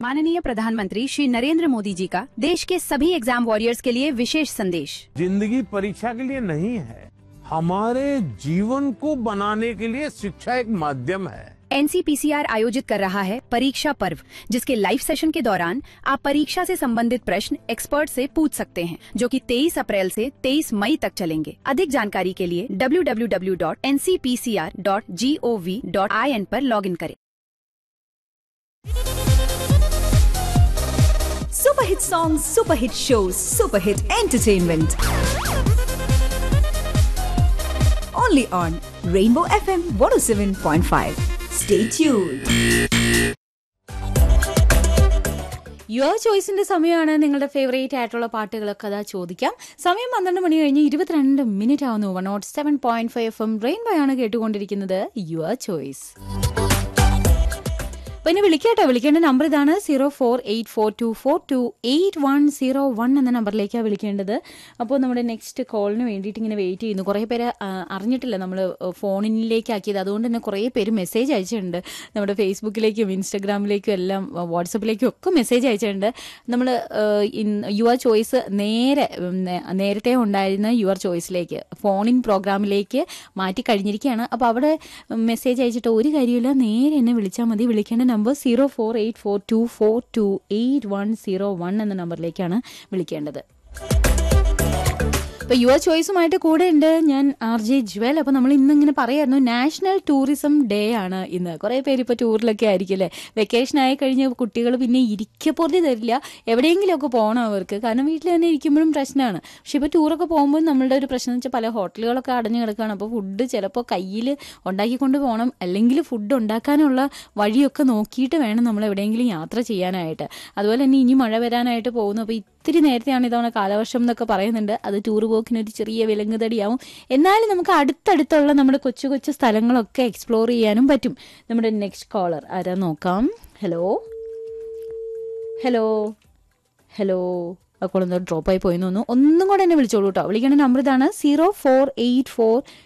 माननीय प्रधानमंत्री श्री नरेंद्र मोदी जी का देश के सभी एग्जाम वॉरियर्स के लिए विशेष संदेश जिंदगी परीक्षा के लिए नहीं है हमारे जीवन को बनाने के लिए शिक्षा एक माध्यम है एनसीपीसीआर आयोजित कर रहा है परीक्षा पर्व जिसके लाइव सेशन के दौरान आप परीक्षा से संबंधित प्रश्न एक्सपर्ट से पूछ सकते हैं जो कि 23 अप्रैल से 23 मई तक चलेंगे अधिक जानकारी के लिए www.ncpcr.gov.in पर लॉगिन करें Super hit songs, super hit shows, super hit entertainment. Only on Rainbow FM 107.5. Stay tuned. Your ചോയ്സിന്റെ സമയമാണ് നിങ്ങളുടെ ഫേവറേറ്റ് ആയിട്ടുള്ള പാട്ടുകളൊക്കെ അതാ ചോദിക്കാം സമയം പന്ത്രണ്ട് മണി കഴിഞ്ഞ് ഇരുപത്തിരണ്ട് മിനിറ്റ് ആവുന്നു one nought seven point five F M rainbow ആണ് കേട്ടുകൊണ്ടിരിക്കുന്നത് യുവർ ചോയ്സ് പിന്നെ വിളിക്കാട്ടോ വിളിക്കേണ്ട നമ്പർ ഇതാണ് zero four eight four two four two eight one zero one എന്ന നമ്പറിലേക്കാണ് വിളിക്കേണ്ടത് അപ്പോൾ നമ്മുടെ നെക്സ്റ്റ് കോളിന് വേണ്ടിയിട്ട് ഇങ്ങനെ വെയിറ്റ് ചെയ്യുന്നു കുറേ പേര് ആ, അറിഞ്ഞിട്ടില്ല നമ്മൾ ഫോണിലേക്ക് ആക്കിയത് അതുകൊണ്ട് തന്നെ കുറേ പേര് മെസ്സേജ് അയച്ചിട്ടുണ്ട് നമ്മുടെ ഫേസ്ബുക്കിലേക്കും ഇൻസ്റ്റഗ്രാമിലേക്കും എല്ലാം വാട്സപ്പിലേക്കും ഒക്കെ മെസ്സേജ് അയച്ചിട്ടുണ്ട് നമ്മൾ യുവർ ചോയ്സ് നേരെ ഉം, നേ- നേരത്തെ ഉണ്ടായിരുന്ന യുവർ ചോയ്സിലേക്ക് ഫോണിൻ പ്രോഗ്രാമിലേക്ക് മാറ്റി കഴിഞ്ഞിരിക്കുകയാണ് അപ്പോൾ അവിടെ മെസ്സേജ് അയച്ചിട്ട് ഒരു കാര്യമില്ല നേരെ എന്നെ വിളിച്ചാൽ മതി വിളിക്കേണ്ട number zero four eight four two four two eight one zero one എന്ന നമ്പറിലേക്കാണ് വിളിക്കേണ്ടത് ഇപ്പൊ യുവർ ചോയ്സുമായിട്ട് കൂടെ ഉണ്ട് ഞാൻ ആർ ജെ ജ്വൽ അപ്പൊ നമ്മൾ ഇന്ന് ഇങ്ങനെ പറയായിരുന്നു നാഷണൽ ടൂറിസം ഡേ ആണ് ഇന്ന് കുറെ പേര് ഇപ്പൊ ടൂറിലൊക്കെ ആയിരിക്കും അല്ലേ വെക്കേഷൻ ആയി കഴിഞ്ഞ കുട്ടികൾ പിന്നെ ഇരിക്കപ്പുറത്തി തരില്ല എവിടെയെങ്കിലുമൊക്കെ പോകണം അവർക്ക് കാരണം വീട്ടിൽ തന്നെ ഇരിക്കുമ്പോഴും പ്രശ്നമാണ് പക്ഷെ ഇപ്പൊ ടൂറൊക്കെ പോകുമ്പോൾ നമ്മളുടെ ഒരു പ്രശ്നം എന്ന് വെച്ചാൽ പല ഹോട്ടലുകളൊക്കെ അടഞ്ഞു കിടക്കുകയാണ് അപ്പോൾ ഫുഡ് ചിലപ്പോൾ കയ്യിൽ ഉണ്ടാക്കിക്കൊണ്ട് പോകണം അല്ലെങ്കിൽ ഫുഡ് ഉണ്ടാക്കാനുള്ള വഴിയൊക്കെ നോക്കിയിട്ട് വേണം നമ്മൾ എവിടെയെങ്കിലും യാത്ര ചെയ്യാനായിട്ട് അതുപോലെ തന്നെ ഇനി മഴ വരാനായിട്ട് പോകുന്നു അപ്പോൾ ഇത്തിരി നേരത്തെയാണ് ഇതവണ കാലവർഷം എന്നൊക്കെ പറയുന്നുണ്ട് അത് ടൂർ പോക്കിന് ഒരു ചെറിയ വിലങ്ങുതടിയാവും എന്നാലും നമുക്ക് അടുത്തടുത്തുള്ള നമ്മുടെ കൊച്ചു കൊച്ചു സ്ഥലങ്ങളൊക്കെ എക്സ്പ്ലോർ ചെയ്യാനും പറ്റും നമ്മുടെ നെക്സ്റ്റ് കോളർ ആരാ നോക്കാം ഹലോ ഹലോ ഹലോ ആ കോൾ എന്തോ ഡ്രോപ്പ് ആയി പോയി തോന്നുന്നു ഒന്നും കൂടെ എന്നെ വിളിച്ചോളൂ കേട്ടോ വിളിക്കേണ്ട നമ്പർ ഇതാണ് സീറോ ഫോർ എയ്റ്റ് ഫോർ